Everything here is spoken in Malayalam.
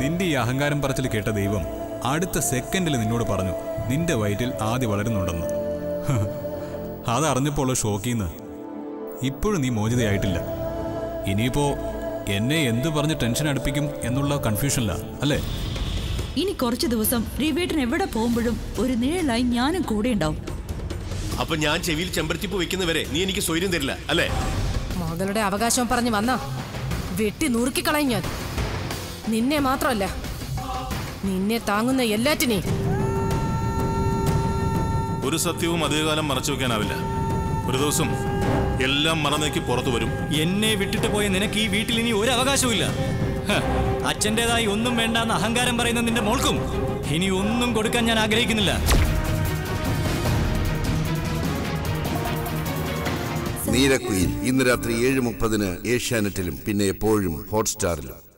നിന്റെ ഈ അഹങ്കാരം പറച്ചിൽ കേട്ട ദൈവം അടുത്ത സെക്കൻഡിൽ നിന്നോട് പറഞ്ഞു നിന്റെ വയറ്റിൽ ആദ്യ വളരുന്നുണ്ടെന്ന് അതറിഞ്ഞപ്പോൾ ഷോക്കീന്ന് ഇപ്പോഴും നീ മോചിതയായിട്ടില്ല ഇനിയിപ്പോ എന്നെ എന്തു പറഞ്ഞ് ടെൻഷൻ അടുപ്പിക്കും എന്നുള്ള കൺഫ്യൂഷനില്ല അല്ലേ ഇനി കുറച്ചു ദിവസം രവിയേട്ടൻ എവിടെ പോകുമ്പോഴും ഒരു നിഴലായി ഞാനും കൂടെ ഉണ്ടാവും അപ്പൊ ഞാൻ ചെവിയിൽ ചെമ്പരത്തിപ്പ് വെക്കുന്നവരെ നീ എനിക്ക് സ്വൈര്യം തരില്ല അല്ലേ മകളുടെ അവകാശം പറഞ്ഞു വന്ന വെട്ടി നുറുക്കിക്കളയും ഞാൻ നിന്നെ മാത്രമല്ല നിന്നെ താങ്ങുന്ന എല്ലാറ്റിനെയും ഒരു സത്യവും അധികകാലം മറച്ചു വെക്കാനാവില്ല ഒരു ദിവസം എല്ലാം മറന്നേക്ക് പുറത്തു വരും എന്നെ വിട്ടിട്ട് പോയ നിനക്ക് ഈ വീട്ടിൽ ഇനി ഒരു അവകാശവുമില്ല ഹ, അച്ഛൻ്റെതായി ഒന്നും വേണ്ടാന്ന് അഹങ്കാരം പറയുന്ന നിന്റെ മോൾക്കും ഇനി ഒന്നും കൊടുക്കാൻ ഞാൻ ആഗ്രഹിക്കുന്നില്ല നീലക്കുയിൽ ഇന്ന് രാത്രി ഏഴ് മുപ്പതിന് ഏഷ്യാനെറ്റിലും പിന്നെ എപ്പോഴും ഹോട്ട്സ്റ്റാറിലും